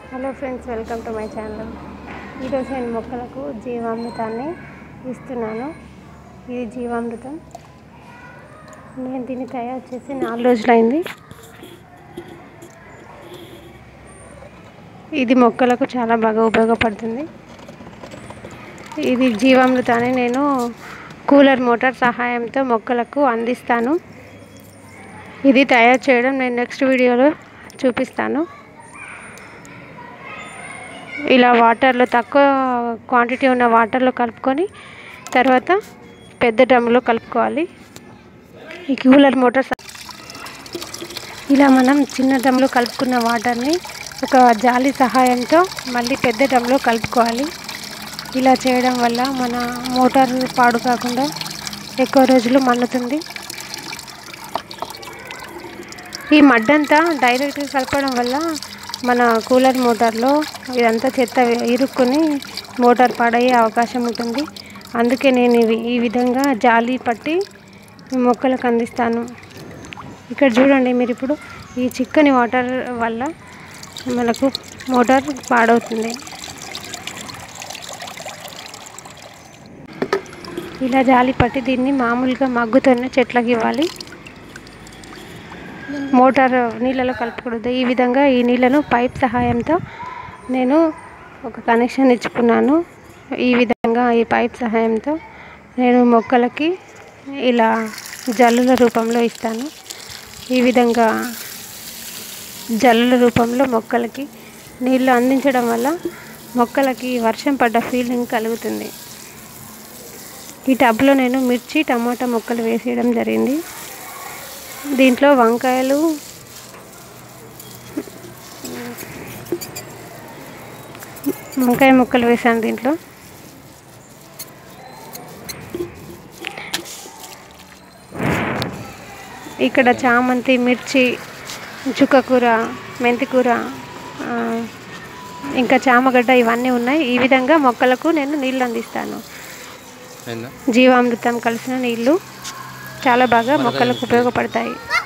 hello friends welcome to my channel ఈరోజు నేను మొక్కలకు జీవామృతాన్ని ఇస్తున్నాను ఇది జీవామృతం నేను దీన్ని తయారు చేసి నాలుగు రోజులైంది ఇది మొక్కలకు చాలా బాగా ఉపయోగపడుతుంది ఇది జీవామృతాన్ని నేను కూలర్ మోటార్ సహాయంతో మొక్కలకు అందిస్తాను ఇది తయారు చేయడం నేను నెక్స్ట్ వీడియోలో చూపిస్తాను ఇలా వాటర్లో తక్కువ క్వాంటిటీ ఉన్న వాటర్లో కలుపుకొని తర్వాత పెద్ద డ్రమ్లో కలుపుకోవాలి ఈ కూలర్ మోటార్ స- ఇలా మనం చిన్న డ్రమ్లో కలుపుకున్న వాటర్ని ఒక జాలి సహాయంతో మళ్ళీ పెద్ద డ్రమ్లో కలుపుకోవాలి ఇలా చేయడం వల్ల మన మోటార్ పాడు కాకుండా ఎక్కువ రోజులు మన్నుతుంది ఈ మడ్డంతా డైరెక్ట్గా కలపడం వల్ల మన కూలర్ మోటార్లో ఇదంతా చెత్త ఇరుక్కుని మోటార్ పాడయ్యే అవకాశం ఉంటుంది అందుకే నేను ఇవి ఈ విధంగా జాలి పట్టి ఈ మొక్కలకు అందిస్తాను ఇక్కడ చూడండి మీరు ఇప్పుడు ఈ చిక్కని వాటర్ వల్ల మనకు మోటార్ పాడవుతుంది ఇలా జాలి పట్టి దీన్ని మామూలుగా మగ్గుతోనే చెట్లకు ఇవ్వాలి మోటార్ నీళ్ళలో కలపకూడదు ఈ విధంగా ఈ నీళ్ళను పైప్ సహాయంతో నేను ఒక కనెక్షన్ ఇచ్చుకున్నాను ఈ విధంగా ఈ పైప్ సహాయంతో నేను మొక్కలకి ఇలా జల్లుల రూపంలో ఇస్తాను ఈ విధంగా జల్లుల రూపంలో మొక్కలకి నీళ్ళు అందించడం వల్ల మొక్కలకి వర్షం పడ్డ ఫీలింగ్ కలుగుతుంది ఈ టబ్లో నేను మిర్చి టమాటా మొక్కలు వేసేయడం జరిగింది దీంట్లో వంకాయలు వంకాయ ముక్కలు వేసాను దీంట్లో ఇక్కడ చామంతి మిర్చి చుక్కకూర మెంతికూర ఆ, ఇంకా చామగడ్డ ఇవన్నీ ఉన్నాయి ఈ విధంగా మొక్కలకు నేను నీళ్ళు అందిస్తాను అయిందా జీవామృతం కలిసిన నీళ్ళు చాలా బాగా మొక్కలకు ఉపయోగపడతాయి